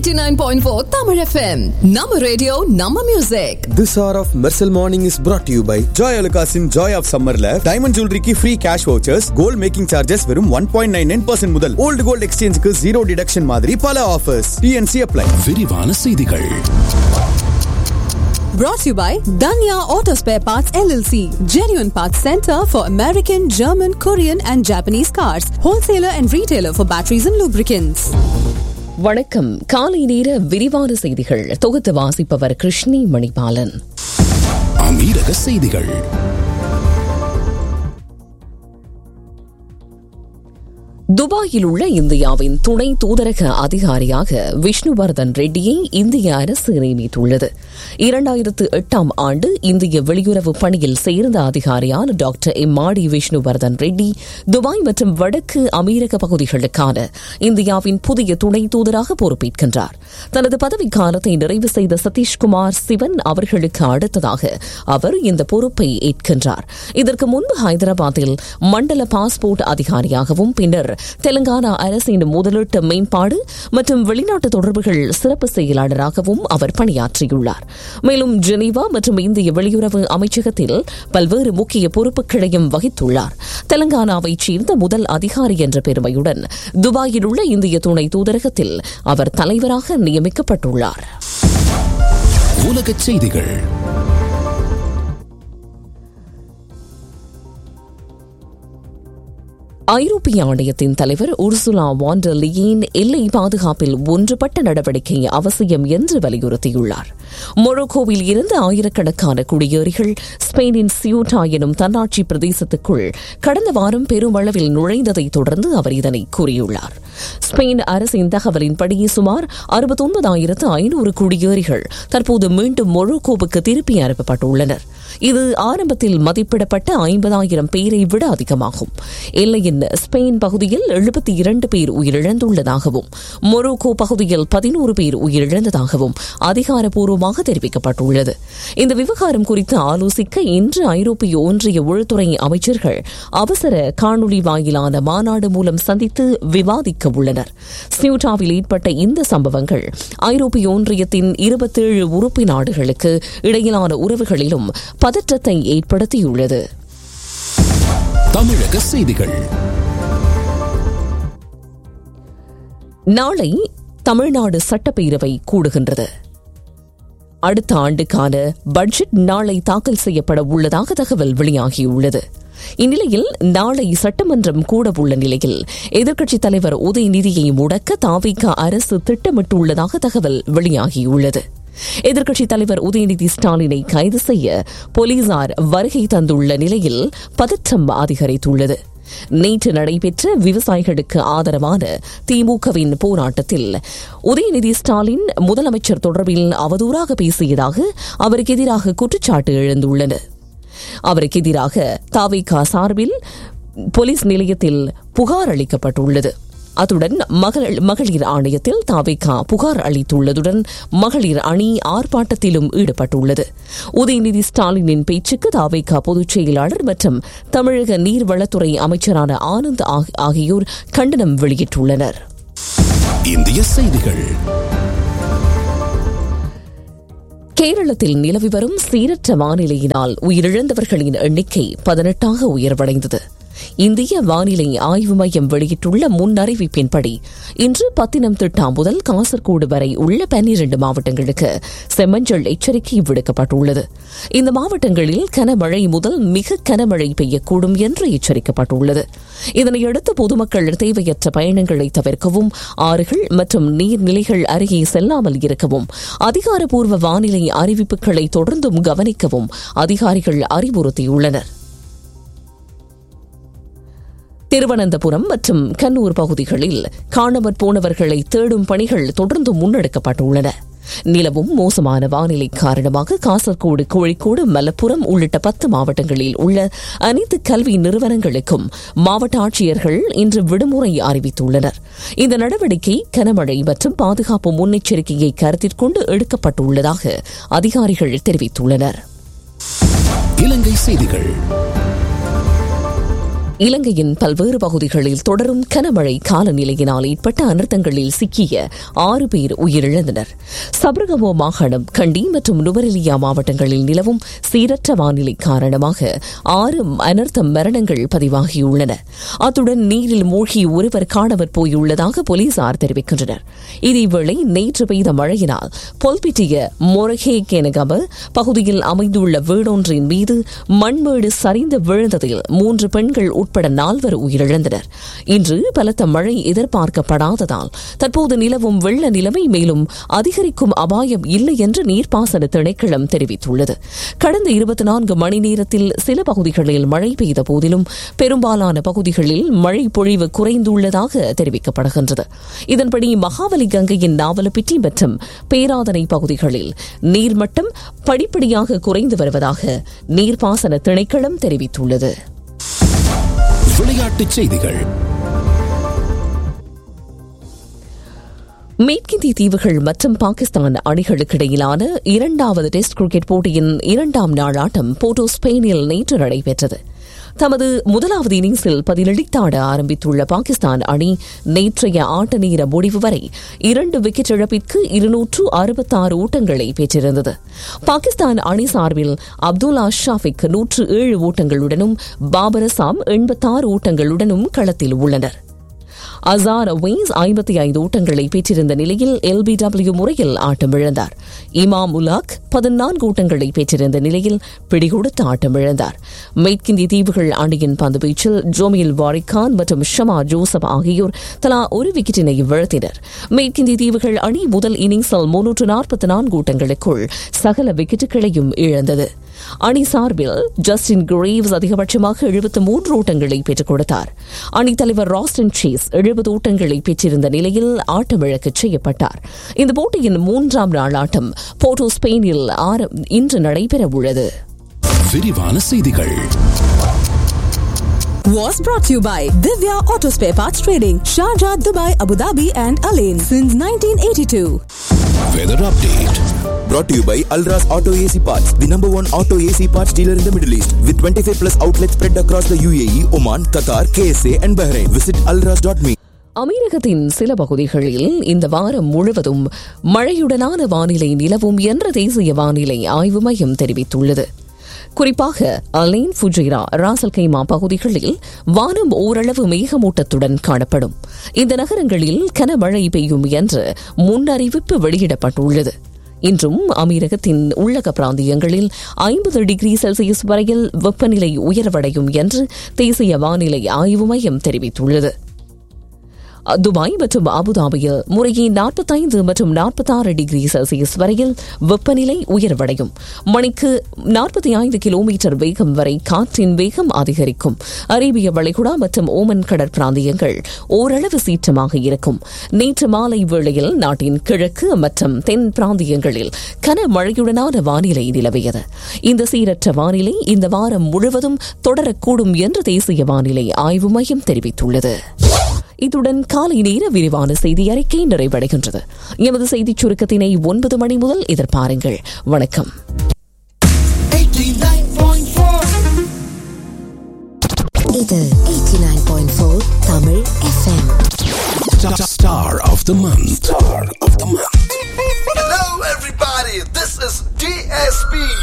89.4 Tamil FM. நம்ம radio நம்ம music This hour of Mersal Morning is brought to you by Joy Alukasin Joy of Summerல diamond ஜுவல்லரிக்கு free cash vouchers gold making charges வெறும் one point nine nine percent முதல் old gold எக்ஸ்சேஞ்சுக்கு zero deduction மாதிரி பல offers DNC apply விரிவான செய்திகள் brought to you by Danya Auto Spare Parts LLC. Genuine Parts Center for American, German, Korean and Japanese cars. Wholesaler and retailer for batteries and lubricants. வணக்கம் காலை நேர விரிவான செய்திகள் தொகுத்து வாசிப்பவர் கிருஷ்ணி மணிபாலன் அமீரக செய்திகள் துபாயில் உள்ள இந்தியாவின் துணை தூதரக அதிகாரியாக விஷ்ணுவர்தன் ரெட்டியை இந்திய அரசு நியமித்துள்ளது இரண்டாயிரத்து எட்டாம் ஆண்டு இந்திய வெளியுறவு பணியில் சேர்ந்த அதிகாரியான டாக்டர் எம் மாடி விஷ்ணுவர்தன் ரெட்டி துபாய் மற்றும் வடக்கு அமீரக பகுதிகளுக்கான இந்தியாவின் புதிய துணை தூதராக பொறுப்பேற்கின்றார் தனது பதவிக்காலத்தை நிறைவு செய்த சதீஷ்குமார் சிவன் அவர்களுக்கு அடுத்ததாக அவர் இந்த பொறுப்பை ஏற்கின்றார் இதற்கு முன்பு ஹைதராபாத்தில் மண்டல பாஸ்போர்ட் அதிகாரியாகவும் பின்னர் தெலங்கானா அரசின் முதலீட்டு மேம்பாடு மற்றும் வெளிநாட்டு தொடர்புகள் சிறப்பு செயலாளராகவும் அவர் பணியாற்றியுள்ளார் மேலும் ஜெனீவா மற்றும் இந்திய வெளியுறவு அமைச்சகத்தில் பல்வேறு முக்கிய பொறுப்புகளையும் வகித்துள்ளார் தெலங்கானாவைச் சேர்ந்த முதல் அதிகாரி என்ற பெருமையுடன் துபாயில் உள்ள இந்திய துணை தூதரகத்தில் அவர் தலைவராக நியமிக்கப்பட்டுள்ளார் உலகச் செய்திகள் ஐரோப்பிய ஆணையத்தின் தலைவர் உர்சுலா வாண்டர் லியின் எல்லை பாதுகாப்பில் ஒன்றுபட்ட நடவடிக்கை அவசியம் என்று வலியுறுத்தியுள்ளார் மொரோக்கோவில் இருந்து ஆயிரக்கணக்கான குடியேறிகள் ஸ்பெயினின் சியூட்டா எனும் தன்னாட்சி பிரதேசத்துக்குள் கடந்த வாரம் பெருமளவில் நுழைந்ததை தொடர்ந்து அவர் இதனை கூறியுள்ளார் ஸ்பெயின் அரசின் தகவலின்படி சுமார் அறுபத்தொன்பதாயிரத்து ஐநூறு குடியேறிகள் தற்போது மீண்டும் மொரோக்கோவுக்கு திருப்பி அனுப்பப்பட்டுள்ளனர் இது ஆரம்பத்தில் மதிப்பிடப்பட்ட ஐம்பதாயிரம் பேரை விட அதிகமாகும் எல்லையின் ஸ்பெயின் பகுதியில் எழுபத்தி இரண்டு பேர் உயிரிழந்துள்ளதாகவும் மொரோக்கோ பகுதியில் பதினோரு பேர் உயிரிழந்ததாகவும் அதிகாரப்பூர்வமாக தெரிவிக்கப்பட்டுள்ளது இந்த விவகாரம் குறித்து ஆலோசிக்க இன்று ஐரோப்பிய ஒன்றிய உள்துறை அமைச்சர்கள் அவசர காணொலி வாயிலான மாநாடு மூலம் சந்தித்து விவாதிக்க உள்ளனர் சியூட்டாவில் ஏற்பட்ட இந்த சம்பவங்கள் ஐரோப்பிய ஒன்றியத்தின் இருபத்தேழு உறுப்பு நாடுகளுக்கு இடையிலான உறவுகளிலும் பதற்றத்தை ஏற்படுத்தியுள்ளது தமிழக செய்திகள் நாளை தமிழ்நாடு சட்டப்பேரவை கூடுகின்றது அடுத்த ஆண்டுக்கான பட்ஜெட் நாளை தாக்கல் செய்யப்பட உள்ளதாக தகவல் வெளியாகியுள்ளது இந்நிலையில் நாளை சட்டமன்றம் கூட உள்ள நிலையில் எதிர்க்கட்சித் தலைவர் உதயநிதியை முடக்க தாவிக அரசு திட்டமிட்டுள்ளதாக தகவல் வெளியாகியுள்ளது எதிர்க்கட்சித் தலைவர் உதயநிதி ஸ்டாலினை கைது செய்ய போலீசார் வருகை தந்துள்ள நிலையில் பதற்றம் அதிகரித்துள்ளது நேற்று நடைபெற்ற விவசாயிகளுக்கு ஆதரவான திமுகவின் போராட்டத்தில் உதயநிதி ஸ்டாலின் முதலமைச்சர் தொடர்பில் அவதூறாக பேசியதாக அவருக்கு எதிராக குற்றச்சாட்டு எழுந்துள்ளது அவருக்கு எதிராக தாவிகா சார்பில் போலீஸ் நிலையத்தில் புகார் அளிக்கப்பட்டுள்ளது அத்துடன் மகள் மகளிர் ஆணையத்தில் தாவிகா புகார் அளித்துள்ளதுடன் மகளிர் அணி ஆர்ப்பாட்டத்திலும் ஈடுபட்டுள்ளது உதயநிதி ஸ்டாலினின் பேச்சுக்கு தாவிகா பொதுச் செயலாளர் மற்றும் தமிழக நீர்வளத்துறை அமைச்சரான ஆனந்த் ஆகியோர் கண்டனம் வெளியிட்டுள்ளனர் இந்திய செய்திகள் கேரளத்தில் நிலவி வரும் சீரற்ற வானிலையினால் உயிரிழந்தவர்களின் எண்ணிக்கை பதினெட்டாக உயர்வடைந்தது இந்திய வானிலை ஆய்வு மையம் வெளியிட்டுள்ள முன் அறிவிப்பின்படி இன்று பத்தினம்திட்டா முதல் காசர்கோடு வரை உள்ள பன்னிரண்டு மாவட்டங்களுக்கு செம்மஞ்சள் எச்சரிக்கை விடுக்கப்பட்டுள்ளது இந்த மாவட்டங்களில் கனமழை முதல் மிக கனமழை பெய்யக்கூடும் என்று எச்சரிக்கப்பட்டுள்ளது இதனையடுத்து பொதுமக்கள் தேவையற்ற பயணங்களை தவிர்க்கவும் ஆறுகள் மற்றும் நீர்நிலைகள் அருகே செல்லாமல் இருக்கவும் அதிகாரப்பூர்வ வானிலை அறிவிப்புகளை தொடர்ந்தும் கவனிக்கவும் அதிகாரிகள் அறிவுறுத்தியுள்ளனர் திருவனந்தபுரம் மற்றும் கண்ணூர் பகுதிகளில் காணாமற் போனவர்களை தேடும் பணிகள் தொடர்ந்து முன்னெடுக்கப்பட்டுள்ளன நிலவும் மோசமான வானிலை காரணமாக காசர்கோடு கோழிக்கோடு மலப்புரம் உள்ளிட்ட பத்து மாவட்டங்களில் உள்ள அனைத்து கல்வி நிறுவனங்களுக்கும் மாவட்ட ஆட்சியர்கள் இன்று விடுமுறை அறிவித்துள்ளனர் இந்த நடவடிக்கை கனமழை மற்றும் பாதுகாப்பு முன்னெச்சரிக்கையை கருத்தில் கொண்டு எடுக்கப்பட்டுள்ளதாக அதிகாரிகள் தெரிவித்துள்ளனர் இலங்கை செய்திகள் இலங்கையின் பல்வேறு பகுதிகளில் தொடரும் கனமழை காலநிலையினால் ஏற்பட்ட அனர்த்தங்களில் சிக்கிய ஆறு பேர் உயிரிழந்தனர் சபரகமோ மாகாணம் கண்டி மற்றும் நுவரெலியா மாவட்டங்களில் நிலவும் சீரற்ற வானிலை காரணமாக ஆறு அனர்த்த மரணங்கள் பதிவாகியுள்ளன அத்துடன் நீரில் மூழ்கி ஒருவர் காணவர் போயுள்ளதாக போலீசார் தெரிவிக்கின்றனர் இதேவேளை நேற்று பெய்த மழையினால் பொல்பிட்டிய மொரகே கேனகம பகுதியில் அமைந்துள்ள வீடொன்றின் மீது மண்மேடு சரிந்து விழுந்ததில் மூன்று பெண்கள் உட்பட நால்வர் உயிரிழந்தனர் இன்று பலத்த மழை எதிர்பார்க்கப்படாததால் தற்போது நிலவும் வெள்ள நிலைமை மேலும் அதிகரிக்கும் அபாயம் இல்லை என்று நீர்ப்பாசன திணைக்களம் தெரிவித்துள்ளது கடந்த இருபத்தி நான்கு மணி நேரத்தில் சில பகுதிகளில் மழை பெய்த போதிலும் பெரும்பாலான பகுதிகளில் மழை பொழிவு குறைந்துள்ளதாக தெரிவிக்கப்படுகின்றது இதன்படி மகாவலி கங்கையின் நாவலப்பிட்டி மற்றும் பேராதனை பகுதிகளில் நீர்மட்டம் படிப்படியாக குறைந்து வருவதாக நீர்ப்பாசன திணைக்களம் தெரிவித்துள்ளது விளையாட்டுச் செய்திகள் மேற்கிந்திய தீவுகள் மற்றும் பாகிஸ்தான் அணிகளுக்கிடையிலான இரண்டாவது டெஸ்ட் கிரிக்கெட் போட்டியின் இரண்டாம் நாள் ஆட்டம் போர்ட்டோ ஸ்பெயினில் நேற்று நடைபெற்றது தமது முதலாவது இன்னிங்ஸில் பதிலளித்தாட ஆரம்பித்துள்ள பாகிஸ்தான் அணி நேற்றைய ஆட்ட நேர முடிவு வரை இரண்டு விக்கெட் இழப்பிற்கு இருநூற்று அறுபத்தாறு ஓட்டங்களை பெற்றிருந்தது பாகிஸ்தான் அணி சார்பில் அப்துல்லா ஷாஃபிக் நூற்று ஏழு ஓட்டங்களுடனும் பாபர் அசாம் எண்பத்தாறு ஓட்டங்களுடனும் களத்தில் உள்ளனர் அசார் வெய்ஸ் ஐம்பத்தி ஐந்து ஓட்டங்களை பெற்றிருந்த நிலையில் எல்பிடபிள்யூ முறையில் ஆட்டமிழந்தார் இமாம் உலாக் பதினான்கு ஓட்டங்களை பெற்றிருந்த நிலையில் பிடிகொடுத்து ஆட்டமிழந்தார் மேற்கிந்திய தீவுகள் அணியின் பந்துவீச்சில் ஜோமில் வாரிகான் மற்றும் ஷமா ஜோசப் ஆகியோர் தலா ஒரு விக்கெட்டினை வீழ்த்தினர் மேற்கிந்திய தீவுகள் அணி முதல் இன்னிங்ஸில் முன்னூற்று நாற்பத்தி நான்கு ஓட்டங்களுக்குள் சகல விக்கெட்டுகளையும் இழந்தது அணி சார்பில் ஜஸ்டின் கிரேவ்ஸ் அதிகபட்சமாக எழுபத்து மூன்று ஓட்டங்களை பெற்றுக் கொடுத்தார் அணித் தலைவர் ராஸ்டன் சேஸ் எழுபது ஓட்டங்களை பெற்றிருந்த நிலையில் ஆட்டமிழக்கச் செய்யப்பட்டார் இந்த போட்டியின் மூன்றாம் நாள் ஆட்டம் போர்ட்டோ ஸ்பெயினில் இன்று நடைபெற உள்ளது விரிவான செய்திகள் Was brought to you by Divya Auto Spare Parts Trading, Sharjah, Dubai, Abu Dhabi, and Alain since 1982. Weather update Brought to you by Alras Auto AC Parts, the number one auto AC parts dealer in the Middle East, with 25 plus outlets spread across the UAE, Oman, Qatar, KSA, and Bahrain. Visit alras.me. அமீரகத்தின் சில பகுதிகளில் இந்த வாரம் முழுவதும் மழையுடனான வானிலை நிலவும் என்று தேசிய வானிலை ஆய்வு மையம் தெரிவித்துள்ளது குறிப்பாக அலைன் ஃபுஜைரா ராசல் கைமா பகுதிகளில் வானம் ஓரளவு மேகமூட்டத்துடன் காணப்படும் இந்த நகரங்களில் கனமழை பெய்யும் என்று முன்னறிவிப்பு வெளியிடப்பட்டுள்ளது இன்றும் அமீரகத்தின் உள்ளக பிராந்தியங்களில் ஐம்பது டிகிரி செல்சியஸ் வரையில் வெப்பநிலை உயர்வடையும் என்று தேசிய வானிலை ஆய்வு மையம் தெரிவித்துள்ளது துபாய் மற்றும் அபுதாபியில் முறையே நாற்பத்தைந்து மற்றும் நாற்பத்தாறு டிகிரி செல்சியஸ் வரையில் வெப்பநிலை உயர்வடையும் மணிக்கு நாற்பத்தி ஐந்து கிலோமீட்டர் வேகம் வரை காற்றின் வேகம் அதிகரிக்கும் அரேபிய வளைகுடா மற்றும் ஓமன் கடற்பிராந்தியங்கள் ஓரளவு சீற்றமாக இருக்கும் நேற்று மாலை வேளையில் நாட்டின் கிழக்கு மற்றும் தென் பிராந்தியங்களில் கனமழையுடனான வானிலை நிலவியது இந்த சீரற்ற வானிலை இந்த வாரம் முழுவதும் தொடரக்கூடும் என்று தேசிய வானிலை ஆய்வு மையம் தெரிவித்துள்ளது இத்துடன் காலை நேர விரிவான செய்தி அறிக்கை நிறைவடைகின்றது எமது செய்திச் சுருக்கத்தினை ஒன்பது மணி முதல் எதிர்பாருங்கள் வணக்கம் இது 89.4 Tamil FM Star of the month. Star of the month. Hello, everybody. This is DSP.